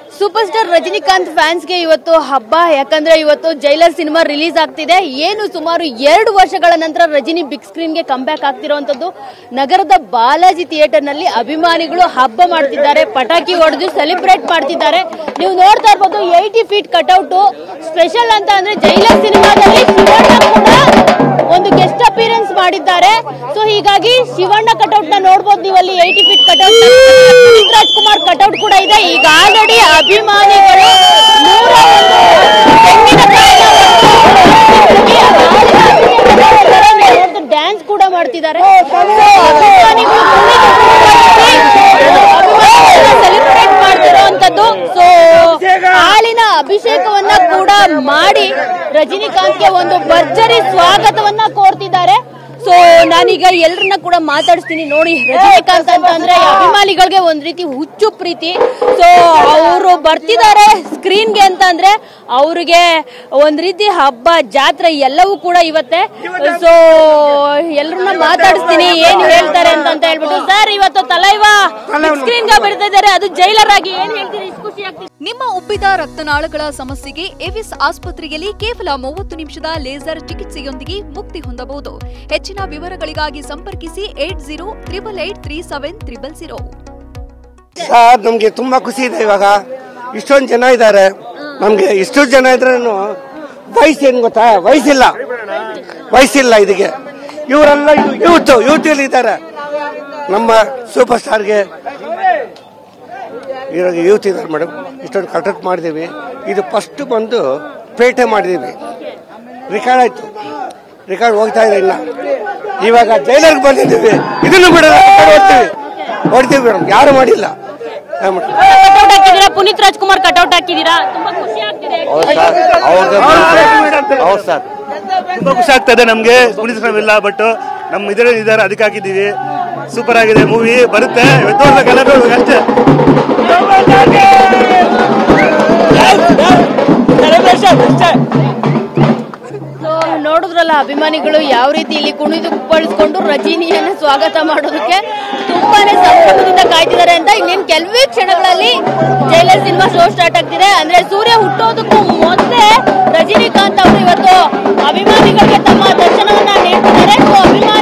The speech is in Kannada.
ಸೂಪರ್ ಸ್ಟಾರ್ ರಜನಿಕಾಂತ್ ಫ್ಯಾನ್ಸ್ಗೆ ಇವತ್ತು ಹಬ್ಬ ಯಾಕಂದ್ರೆ ಇವತ್ತು ಜೈಲರ್ ಸಿನಿಮಾ ರಿಲೀಸ್ ಆಗ್ತಿದೆ ಏನು ಸುಮಾರು ಎರಡು ವರ್ಷಗಳ ನಂತರ ರಜನಿ ಬಿಗ್ ಸ್ಕ್ರೀನ್ಗೆ ಕಂಬ್ಯಾಕ್ ಆಗ್ತಿರುವಂತದ್ದು ನಗರದ ಬಾಲಾಜಿ ಥಿಯೇಟರ್ ನಲ್ಲಿ ಅಭಿಮಾನಿಗಳು ಹಬ್ಬ ಮಾಡ್ತಿದ್ದಾರೆ ಪಟಾಕಿ ಹೊಡೆದು ಸೆಲೆಬ್ರೇಟ್ ಮಾಡ್ತಿದ್ದಾರೆ ನೀವು ನೋಡ್ತಾ ಇರ್ಬೋದು ಏಯ್ಟಿ ಫೀಟ್ ಕಟ್ಔಟ್ ಸ್ಪೆಷಲ್ ಅಂತ ಅಂದ್ರೆ ಜೈಲರ್ ಸಿನಿಮಾದಲ್ಲಿ ಶಿವಣ್ಣ ಕೂಡ ಒಂದು ಗೆಸ್ಟ್ ಅಪಿಯರೆನ್ಸ್ ಮಾಡಿದ್ದಾರೆ ಸೊ ಹೀಗಾಗಿ ಶಿವಣ್ಣ ಕಟೌಟ್ ನ ನೋಡಬಹುದು ನೀವು ಅಲ್ಲಿ eighty feet cutout Puneeth Rajkumar cutout ಕೂಡ ಇದೆ ಈಗ ಆಲ್ರೆಡಿ ಅಭಿಮಾನಿಗಳು ನೂರ ಒಂದು ತೆಂಗಿನಕಾಯಿನ ಡ್ಯಾನ್ಸ್ ಕೂಡ ಮಾಡ್ತಿದ್ದಾರೆ ಸೆಲೆಬ್ರೇಟ್ ಮಾಡ್ತಿರೋಂಥದ್ದು ಸೊ ಹಾಲಿನ ಅಭಿಷೇಕವನ್ನ ಕೂಡ ಮಾಡಿ ರಜನಿಕಾಂತ್ಗೆ ಒಂದು ಭರ್ಜರಿ ಸ್ವಾಗತವನ್ನ ಕೋರ್ತಿದ್ದಾರೆ ಸೊ ನಾನೀಗ ಎಲ್ಲರನ್ನ ಕೂಡ ಮಾತಾಡಿಸ್ತೀನಿ ನೋಡಿ ರಜನಿಕಾಂತ್ ಅಂತ ಅಂದ್ರೆ ಅಭಿಮಾನಿಗಳಿಗೆ ಒಂದ್ ರೀತಿ ಹುಚ್ಚು ಪ್ರೀತಿ ಸೊ ಅವರು ಬರ್ತಿದ್ದಾರೆ ಸ್ಕ್ರೀನ್ಗೆ ಅಂತ ಅಂದ್ರೆ ಅವ್ರಿಗೆ ಒಂದ್ ರೀತಿ ಹಬ್ಬ ಜಾತ್ರೆ ಎಲ್ಲವೂ ಕೂಡ ಇವತ್ತೆ ಸೊ ಎಲ್ಲರನ್ನ ಮಾತಾಡಿಸ್ತೀನಿ ಏನ್ ಹೇಳ್ತಾರೆ ಅಂತ ಅಂತ ಹೇಳ್ಬಿಟ್ಟು ಸರ್ ಇವತ್ತು ತಲೈವ ಸ್ಕ್ರೀನ್ಗೆ ಬರ್ತಾ ಇದ್ದಾರೆ ಅದು ಜೈಲರ್ ಆಗಿ ಏನ್ ಹೇಳ್ತೀರಿ ಇಷ್ಟು ಖುಷಿ ಆಗ್ತಿದೆ ನಿಮ್ಮ ಉಬ್ಬಿದ ರಕ್ತನಾಳಗಳ ಸಮಸ್ಯೆಗೆ ಎವಿಸ್ ಆಸ್ಪತ್ರೆಯಲ್ಲಿ ಕೇವಲ ಮೂವತ್ತು ನಿಮಿಷದ ಲೇಸರ್ ಚಿಕಿತ್ಸೆಯೊಂದಿಗೆ ಮುಕ್ತಿ ಹೊಂದಬಹುದು ಹೆಚ್ಚಿನ ವಿವರಗಳಿಗಾಗಿ ಸಂಪರ್ಕಿಸಿ eight zero triple eight three seven triple zero sir ನಮ್ಗೆ ತುಂಬಾ ಖುಷಿ ಇದೆ ಇವಾಗ ಇಷ್ಟೊಂದು ಜನ ಇದ್ದಾರೆ ನಮ್ಗೆ ಇಷ್ಟು ಜನ ಇದ್ರೂ ವಯಸ್ಸು ಏನ್ ಗೊತ್ತಾ ವಯಸ್ಸಿಲ್ಲ ವಯಸ್ಸಿಲ್ಲ ಇದಕ್ಕೆ ಇವರೆಲ್ಲ ಯೂತ್ ಯೂತ್ ಇಲ್ಲಿ ಇದ್ದಾರೆ ನಮ್ಮ ಸೂಪರ್ ಸ್ಟಾರ್ಗೆ ಇವಾಗ ಯೂತ್ ಇದ್ದಾರೆ ಮೇಡಮ್ ಇಷ್ಟೊಂದು ಕಟಕ್ ಮಾಡಿದೀವಿ ಇದು ಫಸ್ಟ್ ಬಂದು ಪೇಟೆ ಮಾಡಿದೀವಿ ರೆಕಾರ್ಡ್ ಆಯ್ತು ರೆಕಾರ್ಡ್ ಹೋಗ್ತಾ ಇದೆ ಇನ್ನ ಇವಾಗ ಜೈಲರ್ಗೆ ಬಂದಿದ್ದೀವಿ ಇದನ್ನು ಬಿಡಲ್ಲ ಹೊಡ್ತೀವಿ ಹೊಡ್ತೀವಿ ಮೇಡಮ್ ಯಾರು ಮಾಡಿಲ್ಲ ಹಾ, ಮೇಡಮ್. ಕಟೌಟ್ ಹಾಕಿದೀರಾ ಪುನೀತ್ ರಾಜ್ಕುಮಾರ್ ಕಟೌಟ್ ಹಾಕಿದೀರಾ ತುಂಬಾ ಖುಷಿ ಆಗ್ತಿದೆ ಹೌದು ಸರ್ ತುಂಬಾ ಖುಷಿ ಆಗ್ತದೆ ನಮ್ಗೆ ಪುನೀತ್ ಇಲ್ಲ ಬಟ್ ನಮ್ಮ ಇದರಲ್ಲಿ ಇದ್ದಾರೆ ಅದಕ್ಕೆ ಹಾಕಿದ್ದೀವಿ ಸೂಪರ್ ಆಗಿದೆ ಮೂವಿ ಬರುತ್ತೆ ಇವತ್ತು ನೋಡ್ಬೇಕಲ್ಲ ನೋಡ್ಬೇಕು ಅಷ್ಟೇ ಸೊ ನೋಡಿದ್ರಲ್ಲ ಅಭಿಮಾನಿಗಳು ಯಾವ ರೀತಿ ಇಲ್ಲಿ ಕುಣಿದು ಕುಪ್ಪಳಿಸ್ಕೊಂಡು ರಜಿನಿಯನ್ನ ಸ್ವಾಗತ ಮಾಡೋದಕ್ಕೆ ತುಂಬಾನೇ ಸಂಭ್ರಮದಿಂದ ಕಾಯ್ತಿದ್ದಾರೆ ಅಂತ ಇನ್ನೇನು ಕೆಲವೇ ಕ್ಷಣಗಳಲ್ಲಿ ಜೈಲರ್ ಸಿನಿಮಾ ಶೋ ಸ್ಟಾರ್ಟ್ ಆಗ್ತಿದೆ ಅಂದ್ರೆ ಸೂರ್ಯ ಹುಟ್ಟೋದಕ್ಕೂ ಮೊದಲೇ ರಜನಿಕಾಂತ್ ಅವರು ಇವತ್ತು ಅಭಿಮಾನಿಗಳಿಗೆ ತಮ್ಮ ದರ್ಶನವನ್ನ ನೀಡ್ತಿದ್ದಾರೆ ಸೊ ಅಭಿಮಾನಿ